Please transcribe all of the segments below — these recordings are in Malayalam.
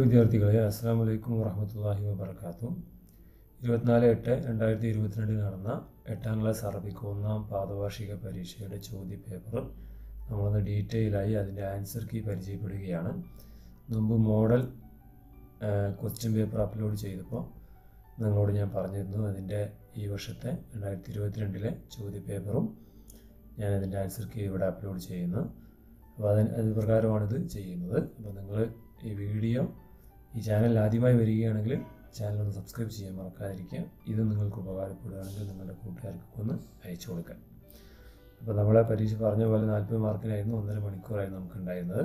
വിദ്യാർത്ഥികളെ അസ്സാം വലൈക്കും വറഹമത്തല്ലാഹി വബർക്കാത്തു ഇരുപത്തിനാല് എട്ട് രണ്ടായിരത്തി ഇരുപത്തിരണ്ടിൽ നടന്ന എട്ടാം ക്ലാസ് അറബിക്ക് ഒന്നാം പാദവാർഷിക പരീക്ഷയുടെ ചോദ്യ പേപ്പർ നമ്മളൊന്ന് ഡീറ്റെയിലായി അതിൻ്റെ ആൻസർ കീ പരിചയപ്പെടുകയാണ് മുമ്പ് മോഡൽ ക്വസ്റ്റ്യൻ പേപ്പർ അപ്ലോഡ് ചെയ്തപ്പോൾ നിങ്ങളോട് ഞാൻ പറഞ്ഞിരുന്നു അതിൻ്റെ ഈ വർഷത്തെ രണ്ടായിരത്തി ഇരുപത്തിരണ്ടിലെ ചോദ്യ പേപ്പറും ഞാൻ അതിൻ്റെ ആൻസർ കീ ഇവിടെ അപ്ലോഡ് ചെയ്യുന്നു അപ്പോൾ അതിന് അത് പ്രകാരമാണിത് ചെയ്യുന്നത് അപ്പോൾ നിങ്ങൾ ഈ വീഡിയോ ഈ ചാനൽ ആദ്യമായി വരികയാണെങ്കിൽ ചാനൽ ഒന്ന് സബ്സ്ക്രൈബ് ചെയ്യാൻ മറക്കാതിരിക്കുക ഇത് നിങ്ങൾക്ക് ഉപകാരപ്പെടുകയാണെങ്കിൽ നിങ്ങളുടെ കൂട്ടുകാർക്കൊക്കെ ഒന്ന് അയച്ചു കൊടുക്കാൻ അപ്പോൾ നമ്മളെ പരീക്ഷ പറഞ്ഞ പോലെ നാൽപ്പത് മാർക്കിനായിരുന്നു ഒന്നര മണിക്കൂറായി നമുക്കുണ്ടായിരുന്നത്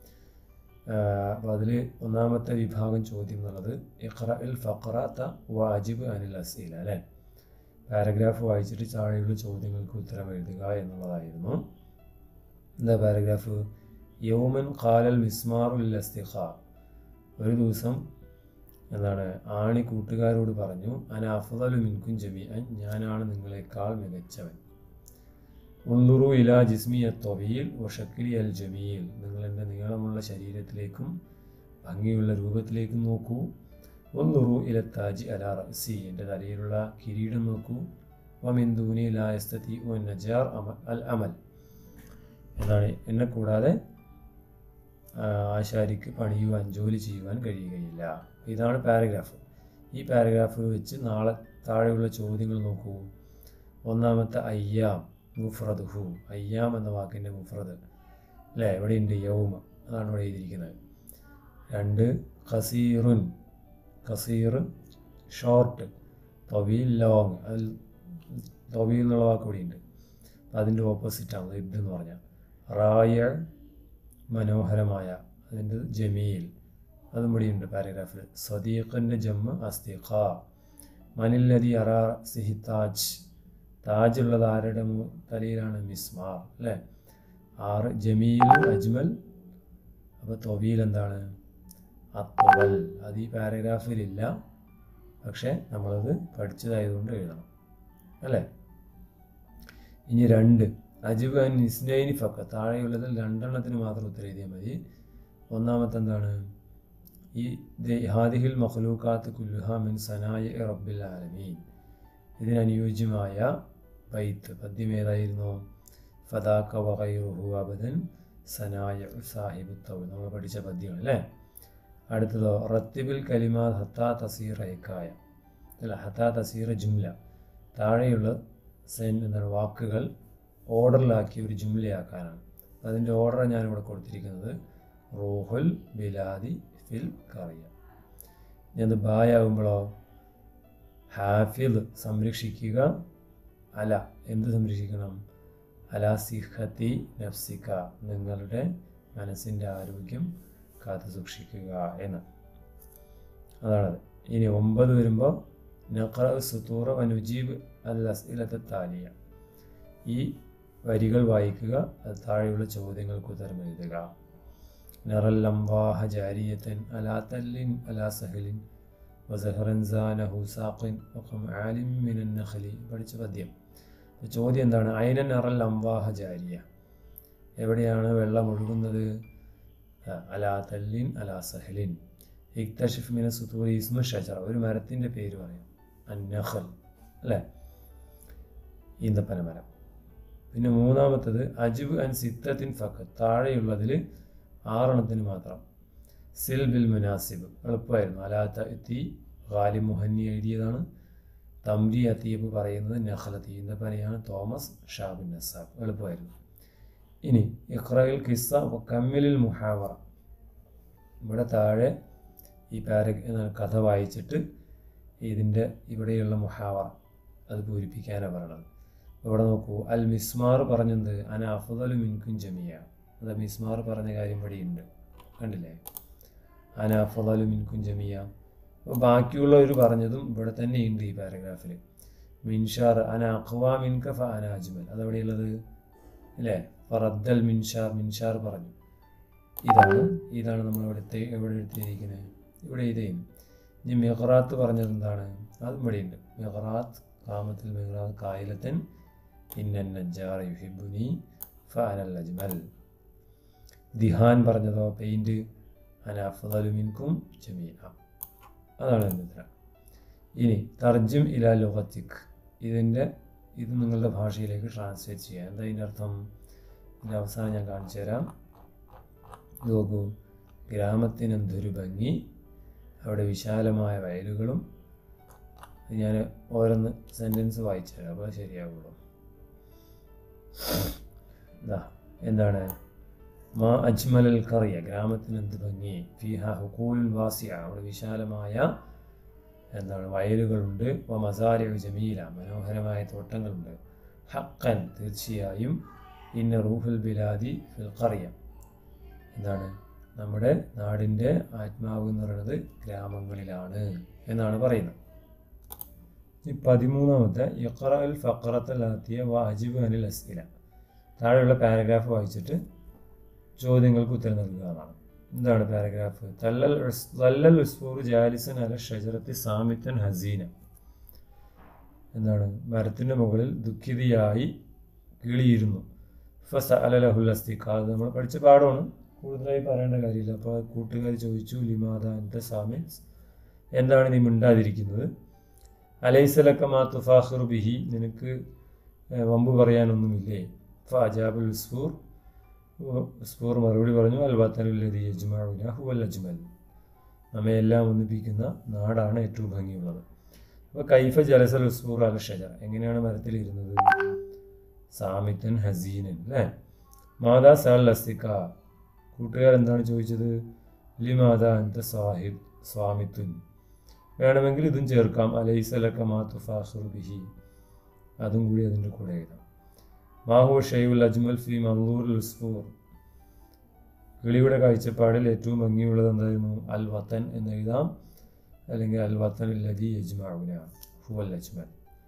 അപ്പോൾ അതിൽ ഒന്നാമത്തെ വിഭാഗം ചോദ്യം എന്നുള്ളത് ഇഖ്റ ഇൽ ഫഖറത്ത വാജിബ് അനിൽ അസീല അല്ലേ പാരഗ്രാഫ് വായിച്ചിട്ട് താഴെയുള്ള ചോദ്യങ്ങൾക്ക് ഉത്തരം എഴുതുക എന്നുള്ളതായിരുന്നു എന്താ പാരഗ്രാഫ് യൗമൻ ഖാലൽ മിസ്മാറുൽ അസ്തിഖ ഒരു ദിവസം എന്താണ് ആണി കൂട്ടുകാരോട് പറഞ്ഞു അന അഫ്ദലു മിൻകും ജമീഅൻ ഞാനാണ് നിങ്ങളെക്കാൾ മികച്ചവൻ ഉന്തുറു ഇല ജിസ്മി തൊവീൽ വഷക്കിലി അൽ ജമീൽ നിങ്ങൾ എൻ്റെ നീളമുള്ള ശരീരത്തിലേക്കും ഭംഗിയുള്ള രൂപത്തിലേക്കും നോക്കൂ ഒന്നുറു ഇല താജി അല റസി എൻ്റെ തലയിലുള്ള കിരീടം നോക്കൂ വമിന്ദൂനി ലായസ്തത്തി ഒ നജാർ അമൽ അൽ അമൽ എന്നാണ് എന്നെ കൂടാതെ ആശാരിക്ക് പണിയുവാൻ ജോലി ചെയ്യുവാൻ കഴിയുകയില്ല ഇതാണ് പാരഗ്രാഫ് ഈ പാരഗ്രാഫ് വെച്ച് നാളെ താഴെയുള്ള ചോദ്യങ്ങൾ നോക്കൂ ഒന്നാമത്തെ അയ്യാം മുഫ്രദുഹു അയ്യാം എന്ന വാക്കിൻ്റെ മുഫ്രദ് അല്ലേ എവിടെയുണ്ട് യൗമ അതാണ് ഇവിടെ എഴുതിയിരിക്കുന്നത് രണ്ട് ഖസീറുൻ ഖസീർ ഷോർട്ട് തൊവീൽ ലോങ് അതിൽ തൊവീൽ എന്നുള്ള വാക്ക് ഇവിടെയുണ്ട് അതിൻ്റെ ഓപ്പോസിറ്റാണ് ഇത് എന്ന് പറഞ്ഞാൽ റായ മനോഹരമായ അതിൻ്റെ ജമീൽ അതും ഇവിടെയുണ്ട് പാരഗ്രാഫിൽ സദീഖിൻ്റെ ജമ്മ അസ്തിഖ മനില്ലതി അറാ സിഹി താജ് താജ് ഉള്ളത് ആരുടെ തലയിലാണ് മിസ്മാർ അല്ലേ ആറ് ജമീൽ അജ്മൽ അപ്പോൾ തൊവീൽ എന്താണ് അത്വൽ അത് ഈ പാരഗ്രാഫിലില്ല പക്ഷേ നമ്മളത് പഠിച്ചതായതുകൊണ്ട് എഴുതണം അല്ലേ ഇനി രണ്ട് അജിബ് അൻ ഇസ്നൈനി ഫക്ക താഴെയുള്ളതിൽ രണ്ടെണ്ണത്തിന് മാത്രം ഉത്തരം എഴുതിയാൽ മതി ഒന്നാമത്തെ എന്താണ് ഈ ഹാദിഹിൽ മഖ്ലൂക്കാത്ത് കുല്ലുഹ മിൻ സനായ റബ്ബിൽ ആലമീൻ ഇതിനനുയോജ്യമായ ബൈത്ത് പദ്യം ഏതായിരുന്നു ഫദാക്ക വഹൈറുഹു അബദൻ സനായ സാഹിബ് തൗൽ നമ്മൾ പഠിച്ച പദ്യമാണ് അല്ലേ അടുത്തതോ റത്തിബിൽ കലിമാ ഹത്താ തസീർ ഹെക്കായ അല്ല ഹത്താ തസീർ ജുംല താഴെയുള്ള സെൻ എന്താണ് വാക്കുകൾ ഓർഡറിലാക്കി ഒരു ജുംലയാക്കാനാണ് അതിൻ്റെ ഓർഡർ ഞാനിവിടെ കൊടുത്തിരിക്കുന്നത് റോഹുൽ ബിലാദി ഫിൽ കറിയ ഞാനത് ബായാകുമ്പോഴോ ഹാഫിദ് സംരക്ഷിക്കുക അല എന്ത് സംരക്ഷിക്കണം അല സിഹത്തി നഫ്സിക്ക നിങ്ങളുടെ മനസ്സിൻ്റെ ആരോഗ്യം കാത്തു സൂക്ഷിക്കുക എന്ന് അതാണത് ഇനി ഒമ്പത് വരുമ്പോൾ നഖറ സുത്തൂറ വനുജീബ് അൽ അസ്ഇലത്തെ താലിയ ഈ വരികൾ വായിക്കുക അത് താഴെയുള്ള ചോദ്യങ്ങൾക്ക് ഉത്തരം എഴുതുക നറല്ലംവാഹ ജാരിയത്തൻ അലാ തല്ലിൻ അലാ സഹലിൻ വസഹറൻസാനഹു സാഖിൻ വഖം ആലിം മിനൻ നഖലി പഠിച്ച പദ്യം ചോദ്യം എന്താണ് അയന നറൽ അംവാഹ ജാരിയ എവിടെയാണ് വെള്ളം ഒഴുകുന്നത് അലാ തല്ലിൻ അലാ സഹലിൻ ഇക്തഷിഫ് മിന സുത്തൂർ ഇസ്മു ഷജറ ഒരു മരത്തിൻ്റെ പേര് പറയാം അന്നഹൽ അല്ലേ ഈന്തപ്പന മരം പിന്നെ മൂന്നാമത്തത് അജിബ് അൻ സിത്തത്തിൻ ഫക്ക് താഴെയുള്ളതിൽ ആറെണ്ണത്തിന് മാത്രം സിൽ ബിൽ മുനാസിബ് എളുപ്പമായിരുന്നു അലാത്ത എത്തി ഖാലി മുഹന്നി എഴുതിയതാണ് തംരി അത്തീബ് പറയുന്നത് നഖലത്തി ഈന്തപ്പനയാണ് തോമസ് ഷാബിൻ നസാബ് എളുപ്പമായിരുന്നു ഇനി ഇഖ്റയിൽ കിസ്സ കമ്മിലിൽ മുഹാവറ ഇവിടെ താഴെ ഈ പാര കഥ വായിച്ചിട്ട് ഇതിൻ്റെ ഇവിടെയുള്ള മുഹാവറ അത് പൂരിപ്പിക്കാനാണ് പറയണത് ഇവിടെ നോക്കൂ അൽ മിസ്മാർ പറഞ്ഞത് അന അഫുദലു മിൻകും ജമിയ അത് മിസ്മാർ പറഞ്ഞ കാര്യം ഇവിടെയുണ്ട് കണ്ടില്ലേ അന അഫുദലു മിൻകും ജമിയ അപ്പോൾ ബാക്കിയുള്ളവർ പറഞ്ഞതും ഇവിടെ തന്നെയുണ്ട് ഈ പാരഗ്രാഫിൽ മിൻഷാർ അന അഖ്വ മിൻക ഫ അന അജ്മൽ അതെവിടെയുള്ളത് അല്ലേ ഫറദ്ദൽ മിൻഷാർ മിൻഷാർ പറഞ്ഞു ഇതാണ് ഇതാണ് നമ്മൾ ഇവിടുത്തെ എവിടെ എടുത്തിരിക്കുന്നത് ഇവിടെ ഇതേ ഇനി മെഹ്റാത്ത് പറഞ്ഞത് എന്താണ് അതും ഇവിടെയുണ്ട് മെഹ്റാത്ത് കാമത്തിൽ മെഹ്റാത്ത് കായിലത്തൻ ഇന്നൻ നജ്ജാർ യുഹിബുനി ഫാനൽ അജ്മൽ ദിഹാൻ പറഞ്ഞതോ പെയിൻറ് അന അഫ്ദലു മിൻകും ജമീഅ അതാണ് എൻ്റെ ഉത്തരം ഇനി തർജും ഇലാ ലുഗത്തിക് ഇതിൻ്റെ ഇത് നിങ്ങളുടെ ഭാഷയിലേക്ക് ട്രാൻസ്ലേറ്റ് ചെയ്യാം എന്താ ഇതിൻ്റെ അർത്ഥം ഇതിൻ്റെ അവസാനം ഞാൻ കാണിച്ചു തരാം നോക്കൂ ഗ്രാമത്തിനെന്തൊരു ഭംഗി അവിടെ വിശാലമായ വയലുകളും ഞാൻ ഓരോന്ന് സെൻറ്റൻസ് വായിച്ചു തരാം അപ്പോൾ ശരിയാവുള്ളൂ ഇതാ എന്താണ് മാ അജ്മലൽ കറിയ ഗ്രാമത്തിന് എന്ത് ഭംഗി ഫിഹ ഹുക്കൂലുൽ വാസിയ അവിടെ വിശാലമായ എന്താണ് വയലുകളുണ്ട് വ മസാരിയ ജമീല മനോഹരമായ തോട്ടങ്ങളുണ്ട് ഹക്കൻ തീർച്ചയായും ഇന്ന റൂഹുൽ ബിലാദി ഫിൽ കറിയ എന്താണ് നമ്മുടെ നാടിൻ്റെ ആത്മാവ് എന്ന് പറയുന്നത് ഗ്രാമങ്ങളിലാണ് എന്നാണ് പറയുന്നത് ഈ പതിമൂന്നാമത്തെ യഖറൽ ഫഖറത്തലാത്തിയ വാജിബ് അനിൽ അസ്ഇല താഴെയുള്ള പാരഗ്രാഫ് വായിച്ചിട്ട് ചോദ്യങ്ങൾക്ക് ഉത്തരം നൽകുക എന്നാണ് എന്താണ് പാരഗ്രാഫ് തല്ലൽ ഉസ്- തല്ലൽ ഉസ്ഫൂർ ജാലിസൻ അല ഷജറത്തി സാമിത്തൻ ഹസീന എന്താണ് മരത്തിൻ്റെ മുകളിൽ ദുഃഖിതയായി കിളിയിരുന്നു ഫസ അലലഹുൽ അസ്തിഖ അത് നമ്മൾ പഠിച്ച പാഠമാണ് കൂടുതലായി പറയേണ്ട കാര്യമില്ല അപ്പോൾ കൂട്ടുകാർ ചോദിച്ചു ലിമാദ എൻ്റെ സാമിൻസ് എന്താണ് നീ മിണ്ടാതിരിക്കുന്നത് അലൈസലക്കമാ തുഫാഖിർ ബിഹി നിനക്ക് ഏഹ്, വമ്പ് പറയാനൊന്നുമില്ലേ ഫാജാബുൽ ഉസ്ഫൂർ ഉസ്ഫൂർ മറുപടി പറഞ്ഞു അൽ വത്തനുല്ലതി യജ്മാഉന ഹുവൽ അജ്മൽ നമ്മയെല്ലാം ഒന്നിപ്പിക്കുന്ന നാടാണ് ഏറ്റവും ഭംഗിയുള്ളത് അപ്പോൾ കൈഫ ജലസൽ ഉസ്ഫൂർ അൽ ഷജർ എങ്ങനെയാണ് മരത്തിലിരുന്നത് സാമിത്തൻ ഹസീനൻ അല്ലേ മാതാ സൽ അസ്തിക കൂട്ടുകാർ എന്താണ് ചോദിച്ചത് ലിമാതാ അൻത സാഹിബ് സ്വാമിത്തുൻ വേണമെങ്കിൽ ഇതും ചേർക്കാം അലൈസലക്ക മാ തുഫാഖിറു ബിഹി അതും കൂടി അതിൻ്റെ കൂടെ എഴുതാം മാഹു ഷെയ്ഉൽ അജ്മൽ ഫി മൻലൂർ ഉസ്ഫൂർ കിളിയുടെ കാഴ്ചപ്പാടിൽ ഏറ്റവും ഭംഗിയുള്ളത് എന്തായിരുന്നു അൽ വത്തൻ എന്ന് എഴുതാം അല്ലെങ്കിൽ അൽ വത്തൻ ലതി യജ്മാഉന ഹുവൽ അജ്മൽ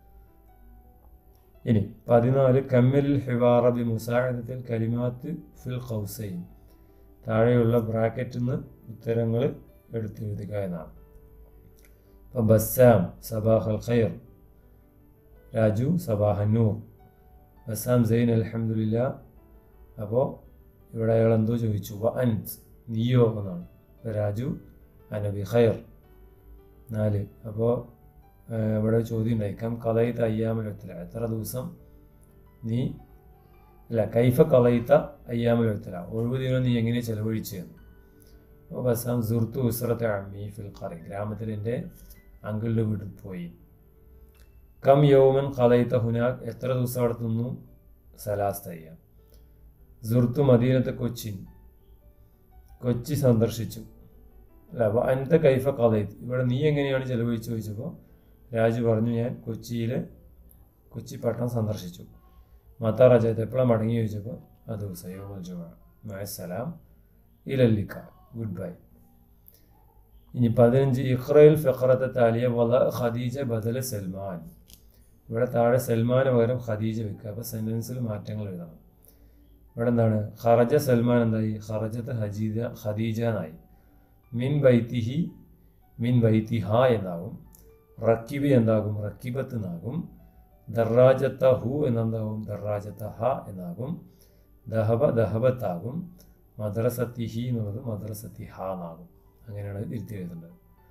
ഇനി പതിനാല് കമ്മിൽ ഹിവാറ ബി മുസാഹിദത്തിൽ കലിമാത്ത് ഫിൽ ഖൗസൈൻ താഴെയുള്ള ബ്രാക്കറ്റിൽ നിന്ന് ഉത്തരങ്ങൾ എടുത്തെഴുതുക എന്നാണ് അപ്പം ബസ്സാം സബാഹ് അൽ ഖൈർ രാജു സബാഹ് നൂർ ബസ്സാം സൈൻ അലഹമുല്ല അപ്പോൾ ഇവിടെ അയാൾ എന്തോ ചോദിച്ചു വ അൻസ് നീയോ എന്നാണ് അപ്പോൾ രാജു അനബി ഖൈർ നാല് അപ്പോൾ ഇവിടെ ചോദ്യം ഉണ്ടായി കം കലയിത്ത അയ്യാമലെത്തില്ല എത്ര ദിവസം നീ അല്ല കൈഫ കലയിത്ത അയ്യാമലെത്തില്ല ഒഴിവ് ദിനം നീ എങ്ങനെ ചെലവഴിച്ചതെന്ന് അപ്പോൾ ബസാം സുർത്തു ഉസ്രത്തെ അമ്മി ഫിൽ ഖറി ഗ്രാമത്തിൽ എൻ്റെ അങ്കിളിൻ്റെ വീട്ടിൽ പോയി കം യൗമൻ കലയിത്ത ഹുനാക് എത്ര ദിവസം അവിടെ നിന്നു സലാസ്ത അയ്യാം സുർത്തു മദീനത്തെ കൊച്ചിൻ കൊച്ചി സന്ദർശിച്ചു അല്ല അപ്പോൾ അനത്തെ കൈഫ കലയിത്ത് ഇവിടെ നീ എങ്ങനെയാണ് ചെലവഴിച്ചു ചോദിച്ചപ്പോൾ രാജു പറഞ്ഞു ഞാൻ കൊച്ചിയിൽ കൊച്ചി പട്ടണം സന്ദർശിച്ചു മത്ത രാജാത്ത് എപ്പോഴാണ് മടങ്ങി ചോദിച്ചപ്പോൾ ആ ദിവസം യോമൽ ജുമ മയസലാം ഇലല്ലിക്ക ഗുഡ് ബൈ ഇനി പതിനഞ്ച് ഇഖ്റയിൽ ഫെഖറത്തെ താലിയ വല ഖദീജ ബദല സൽമാൻ ഇവിടെ താഴെ സൽമാന് പകരം ഖദീജ വെക്കുക അപ്പോൾ സെൻറ്റൻസിൽ മാറ്റങ്ങൾ എഴുതണം ഇവിടെ എന്താണ് ഖറജ സൽമാൻ എന്തായി ഖറജത്ത് ഹജീജ ഖദീജ എന്നായി മിൻ ബൈത്തിഹി മിൻ ബൈത്തിഹ എന്നാകും റക്കിബി എന്താകും റക്കിബത്ത് എന്നാകും ദറാജത്ത ഹു എന്നെന്താകും ദറാജത്ത ഹ എന്നാകും ദഹബ ദഹബത്താകും മദ്രസത്തിഹി എന്നുള്ളത് മദ്രസത്തി ഹ എന്നാകും അങ്ങനെയാണ് തിരുത്തി എഴുതേണ്ടത്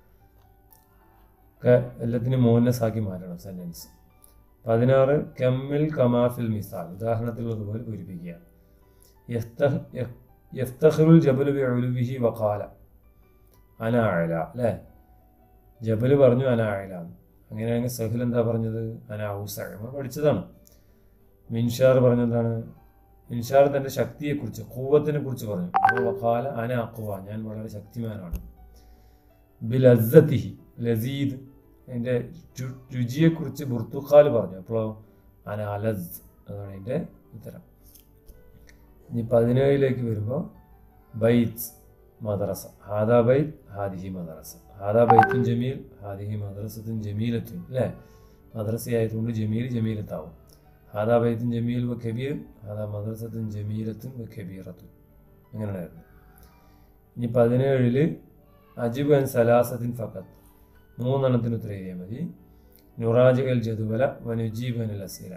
ഒക്കെ എല്ലാത്തിനും മോനസാക്കി മാറ്റണം സെൻറ്റൻസ് പതിനാറ് കമ്മിൽ കമാഫിൽ മിസാൽ ഉദാഹരണത്തിലുള്ളതുപോലെ പൂരിപ്പിക്കുക യഫ്തഹ് യഫ്- യഫ്തഖിറുൽ ജബലു ബി ഉലുവിഹി വഖാല അന അഴല അല്ലേ ജബൽ പറഞ്ഞു അന അഴല അങ്ങനെയാണെങ്കിൽ സഹിൽ എന്താ പറഞ്ഞത് അന ഔസ നമ്മൾ പഠിച്ചതാണ് മിൻഷാർ പറഞ്ഞെന്താണ് മിൻഷാർ തൻ്റെ ശക്തിയെക്കുറിച്ച് കൂവത്തിനെ കുറിച്ച് പറഞ്ഞു അപ്പോൾ വഖാല അന അക്കുവ ഞാൻ വളരെ ശക്തിമാനാണ് ബിൽ അസത്തിഹി ലസീദ് അതിൻ്റെ രു- രുചിയെക്കുറിച്ച് ബുർത്തുഖാൽ പറഞ്ഞു അപ്പോൾ അന അലസ് അതാണ് അതിൻ്റെ ഉത്തരം ഇനി പതിനേഴിലേക്ക് വരുമ്പോൾ ബൈത്ത് മദ്രസ ഹാദാ ബൈത്ത് ഹാദിഹി മദ്രസ ഹാദാ ബൈത്തും ജമീൽ ഹാദിഹി മദ്രസത്തും ജമീലത്തും അല്ലേ മദ്രസയായതുകൊണ്ട് ജമീൽ ജമീലത്താവും ഹാദാ ബൈത്തും ജമീൽ വ കബീർ ഹാദാ മദ്രസത്തും ജമീലത്തും വ കബീറത്തും അങ്ങനെയായിരുന്നു ഇനി പതിനേഴില് അജിബ് അൻ സലാസത്തിൻ ഫക്കത്ത് മൂന്നെണ്ണത്തിന് ഉത്തരം എഴുതിയാൽ മതി നുറാജുകൽ ജതുവല വനുജീബ് അനിൽ അസീല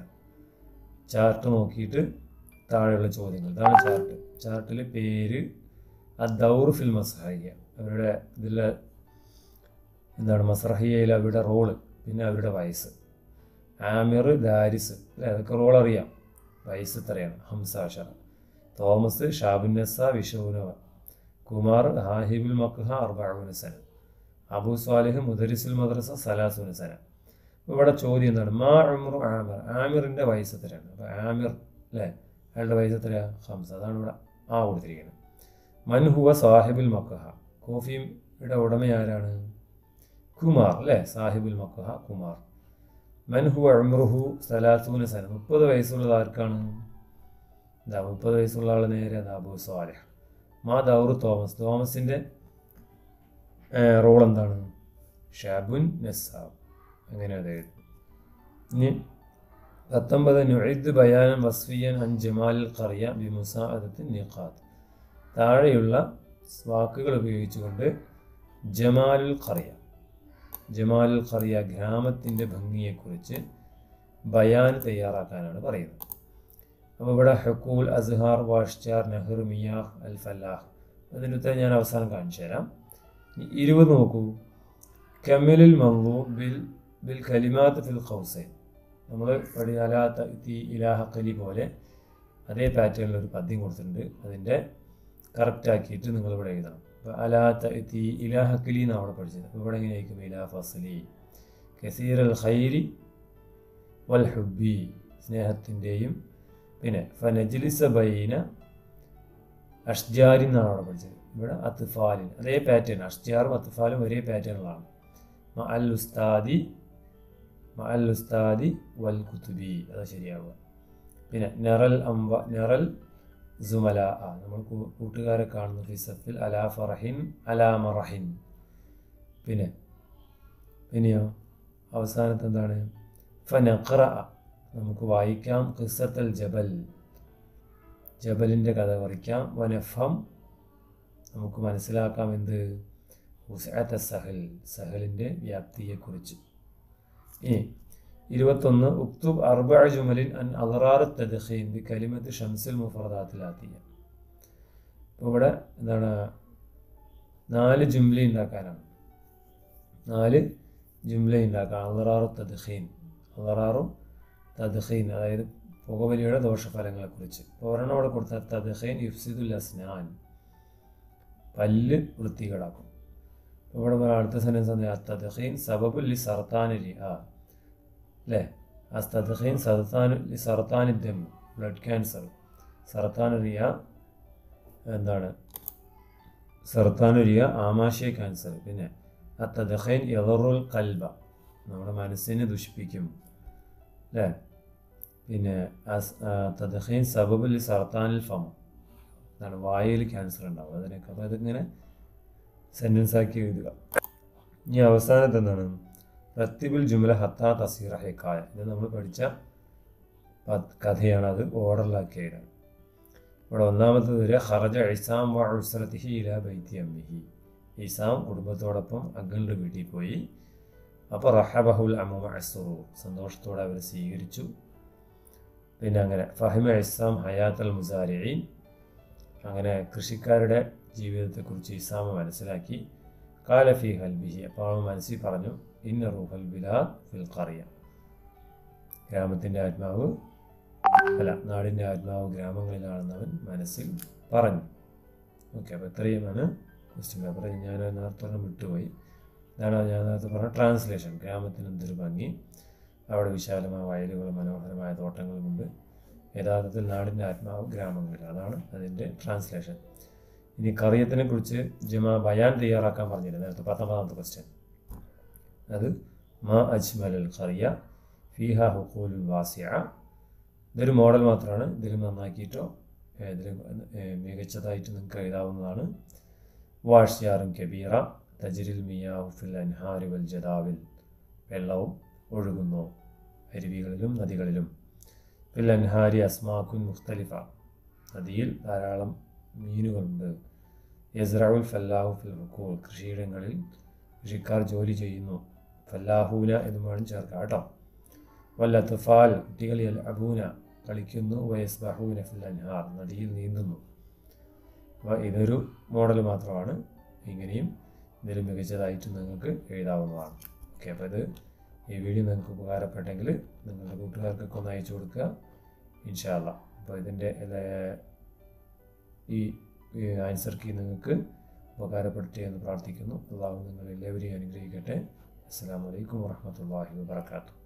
ചാർട്ട് നോക്കിയിട്ട് താഴെയുള്ള ചോദ്യങ്ങൾ ഇതാണ് ചാർട്ട് ചാർട്ടിൽ പേര് അദ്ദൗർ ഫിൽ മസ്ഹയ്യ അവരുടെ ഇതിൽ എന്താണ് മസ്രഹിയയിൽ അവരുടെ റോള് പിന്നെ അവരുടെ വയസ്സ് ആമിർ ദാരിസ് അല്ലേ അതൊക്കെ റോൾ അറിയാം വയസ്സ് ഇത്രയാണ് ഹംസാഷറ തോമസ് ഷാബുന്നസ വിഷുനവ കുമാർ ഹാഹിബുൽ മക്ഹ അർബാവുന സന അബു സ്വാലിഹ് മുദരിസുൽ മദ്രസ സലാസുന സന ഇവിടെ ചോദ്യം എന്താണ് മാ ഉമറു ആമിർ ആമിറിൻ്റെ വയസ്സ് എത്രയാണ് അപ്പോൾ ആമിർ അല്ലേ അയാളുടെ വയസ്സ് എത്രയാണ് ഹംസ അതാണ് ഇവിടെ ആ കൊടുത്തിരിക്കുന്നത് മൻഹുവ സാഹിബുൽ മക്കഹ കോഫിയുടെ ഉടമ ആരാണ് കുമാർ അല്ലേ സാഹിബുൽ മക്കഹ കുമാർ മൻഹുവ ഉമറുഹു സലാത്തൂന സന മുപ്പത് വയസ്സുള്ളത് ആർക്കാണ് എന്താ മുപ്പത് വയസ്സുള്ള ആൾ നേരെ അത് അബു സ്വാലിഹ് മാ ദൗർ തോമസ് തോമസിൻ്റെ റോൾ എന്താണ് ഷാബുൻ നസാബ് അങ്ങനെ അത് എഴുതും ഇനി പത്തൊമ്പത് നുഇദ് ബയാനം വസ്ഫിയൻ അൻ ജമാലിൽ ഖറിയ ബി മുസാഅദത്തിൻ നിഖാത്ത് താഴെയുള്ള വാക്കുകൾ ഉപയോഗിച്ചുകൊണ്ട് ജമാലുൽ ഖറിയ ജമാലുൽ ഖറിയ ഗ്രാമത്തിൻ്റെ ഭംഗിയെക്കുറിച്ച് ബയാൻ തയ്യാറാക്കാനാണ് പറയുന്നത് അപ്പോൾ ഇവിടെ ഹക്കൂൽ അസ്ഹാർ വാഷ്ചാർ നെഹ്ർ മിയാഹ് അൽ ഫല്ലാഹ് അതിൻ്റെ ഉത്തരം ഞാൻ അവസാനം കാണിച്ചു തരാം ഇരുപത് നോക്കൂ കമലുൽ മംഗൂ ബിൽ ബിൽ കലിമാത്ത് ഫിൽ ഖൗസൈൻ നമ്മൾ പടി അലാത്ത തീ ഇലാഹ കലി പോലെ അതേ പാറ്റേണിൽ ഒരു പദ്യം കൊടുത്തിട്ടുണ്ട് അതിൻ്റെ കറക്റ്റാക്കിയിട്ട് നിങ്ങൾ ഇവിടെ എഴുതണം അപ്പോൾ അലാത്ത തീ ഇലാഹ കലി എന്നാണ് അവിടെ പഠിച്ചത് അപ്പോൾ ഇവിടെ എങ്ങനെയായിരിക്കും ഇലാ ഫസലി കസീർ അൽ ഖൈരി വൽ ഹുബി സ്നേഹത്തിൻ്റെയും പിന്നെ ഫനജിലിസ ബൈന അഷ്ജാരി എന്നാണ് അവിടെ പഠിച്ചത് ഇവിടെ അത്ഫാലിൻ അതേ പാറ്റേൺ അഷ്ജാറും അത്ഫാലും ഒരേ പാറ്റേണുകളാണ് മ അൽ ഉസ്താദി മ അൽ ഉസ്താദി വൽ കുത്തുബി അത് ശരിയാവുക പിന്നെ നെറൽ അംവ നെറൽ സുമല ആ നമ്മൾ കൂട്ടുകാരെ കാണുന്നു ഫിസഫിൽ അലാ ഫറഹിൻ അലാ മറഹിൻ പിന്നെ പിന്നെയോ അവസാനത്ത് എന്താണ് ഫനഖറ നമുക്ക് വായിക്കാം ഖിസത്തൽ ജബൽ ജബലിൻ്റെ കഥ പറിക്കാം വനഫം നമുക്ക് മനസ്സിലാക്കാം എന്ത് ഉസാത്ത സഹൽ സഹലിൻ്റെ വ്യാപ്തിയെക്കുറിച്ച് ഇനി ഇരുപത്തൊന്ന് ഉക്തുബ് അർബ ജുമലിൻ അൻ അലറാർ തദ്ഖീൻ ബി കലിമത്ത് ഷംസുൽ മുഫറദാത്തിലാത്തിയ ഇപ്പോൾ ഇവിടെ എന്താണ് നാല് ജുംല ഉണ്ടാക്കാനാണ് നാല് ജുംല ഉണ്ടാക്കാൻ അലറാറു തദ്ഖീൻ അലറാറു തദ്ഖീൻ അതായത് പുകവലിയുടെ ദോഷഫലങ്ങളെക്കുറിച്ച് ഇപ്പോൾ ഒരെണ്ണം അവിടെ കൊടുത്ത തദ്ഖീൻ യുഫ്സിദുൽ അസ്നാൻ പല്ല് വൃത്തികേടാക്കും ഇവിടെ അടുത്ത സെൻറ്റൻസ് എന്താ തദ്ഖീൻ സബബുൽ ലി സർത്താനി ആ അല്ലേ അസ്തദ്ഖീൻ സർത്താൻ ലി സർത്താനി ദം ബ്ലഡ് ക്യാൻസർ സർത്താനുരിയ എന്താണ് സർത്താനുരിയ ആമാശയ ക്യാൻസർ പിന്നെ അത്തദ്ഖീൻ യദറുൽ കൽബ നമ്മുടെ മനസ്സിനെ ദുഷിപ്പിക്കും അല്ലേ പിന്നെ തദ്ഖീൻ സബബുൽ ലി സർത്താനിൽ ഫം എന്താണ് വായിൽ ക്യാൻസർ ഉണ്ടാവും അതിനൊക്കെ അപ്പോൾ അതിങ്ങനെ സെൻറ്റൻസ് ആക്കി എഴുതുക ഇനി അവസാനത്ത് എന്താണ് റത്തിബുൽ ജുമല ഹത്താ തസീറ ഹെക്കായ ഇത് നമ്മൾ പഠിച്ച കഥയാണ് അത് ഓർഡറിലാക്കി എഴുതാൻ ഇവിടെ ഒന്നാമത്തത് വരെ ഹറജ ഇസാം വ ഉസ്രത്തിഹി ഇല ബൈത്തി അമ്മിഹി ഇസാം കുടുംബത്തോടൊപ്പം അങ്ങളുടെ വീട്ടിൽ പോയി അപ്പോൾ റഹബഹുൽ അമ്മുമ അസുറു സന്തോഷത്തോടെ അവർ സ്വീകരിച്ചു പിന്നെ അങ്ങനെ ഫഹിമ ഇസാം ഹയാത്തൽ മുസാരിഈൻ അങ്ങനെ കൃഷിക്കാരുടെ ജീവിതത്തെക്കുറിച്ച് ഇസാമ മനസ്സിലാക്കി കാലഫി ഹൽബിഹി അപ്പോൾ അവൻ മനസ്സിൽ പറഞ്ഞു ഇന്ന റൂഹൽ ബിലാദ് ഫിൽ ഖറിയ ഗ്രാമത്തിൻ്റെ ആത്മാവ് അല്ല നാടിൻ്റെ ആത്മാവ് ഗ്രാമങ്ങളിലാണെന്ന് അവൻ മനസ്സിൽ പറഞ്ഞു ഓക്കെ അപ്പോൾ ഇത്രയുമാണ് ക്വസ്റ്റ്യൻ പേപ്പർ ഞാൻ നേരത്തെ ഒരെണ്ണം വിട്ടുപോയി ഇതാണ് ഞാൻ നേരത്തെ പറഞ്ഞ ട്രാൻസ്ലേഷൻ ഗ്രാമത്തിന് എന്തൊരു ഭംഗി അവിടെ വിശാലമായ വയലുകളും മനോഹരമായ തോട്ടങ്ങളുമുണ്ട് യഥാർത്ഥത്തിൽ നാടിൻ്റെ ആത്മാവ് ഗ്രാമങ്ങളിൽ അതാണ് അതിൻ്റെ ട്രാൻസ്ലേഷൻ ഇനി കറിയത്തിനെ കുറിച്ച് ജമാ ബയാൻ തയ്യാറാക്കാൻ പറഞ്ഞിരുന്നു നേരത്തെ പത്തൊമ്പതാമത്തെ ക്വസ്റ്റ്യൻ അത് മാ അജ്മൽ ഖറിയ ഫീഹ ഹുക്കൂലുൽ വാസിയ ഇതൊരു മോഡൽ മാത്രമാണ് ഇതിലും നന്നാക്കിയിട്ടോ ഇതിലും മികച്ചതായിട്ട് നിങ്ങൾക്ക് എഴുതാവുന്നതാണ് വാഷ്യാറും കബീറ തജിരിൽ മിയാഹു ഫിൽ അൻഹാരി വൽ ജദാവിൽ വെള്ളവും ഒഴുകുന്നു അരുവികളിലും നദികളിലും ഫിൽ അൻഹാരി അസ്മാക്കുൻ മുഖ്തലിഫ നദിയിൽ ധാരാളം മീനുകളുണ്ട് യസ്രഉൽ ഫല്ലാഹു ഫിൽ റുക്കൂൾ കൃഷിയിടങ്ങളിൽ കൃഷിക്കാർ ജോലി ചെയ്യുന്നു ഫല്ലാഹൂന എന്ന് വേണം ചേർക്കാം കേട്ടോ വല്ല തുഫാൽ കുട്ടികൾ അബൂന കളിക്കുന്നു വയസ്ബഹൂന ഫിൽ അൻഹാർ നദിയിൽ നീന്തുന്നു അപ്പോൾ ഇതൊരു മോഡൽ മാത്രമാണ് ഇങ്ങനെയും ഇതിൽ മികച്ചതായിട്ട് നിങ്ങൾക്ക് എഴുതാവുന്നതാണ് ഓക്കെ അപ്പോൾ ഇത് ഈ വീഡിയോ നിങ്ങൾക്ക് ഉപകാരപ്പെട്ടെങ്കിൽ നിങ്ങളുടെ കൂട്ടുകാർക്കൊക്കെ ഒന്ന് അയച്ചു കൊടുക്കുക ഇൻഷാല്ല അപ്പോൾ ഇതിൻ്റെ ഈ ആൻസർ കീ നിങ്ങൾക്ക് ഉപകാരപ്പെടുത്തി എന്ന് പ്രാർത്ഥിക്കുന്നു അള്ളാഹു നിങ്ങൾ എല്ലാവരെയും അനുഗ്രഹിക്കട്ടെ അസ്സാം വലൈക്കും വാഹമത്തല്ലാഹി വാബർക്കാത്തു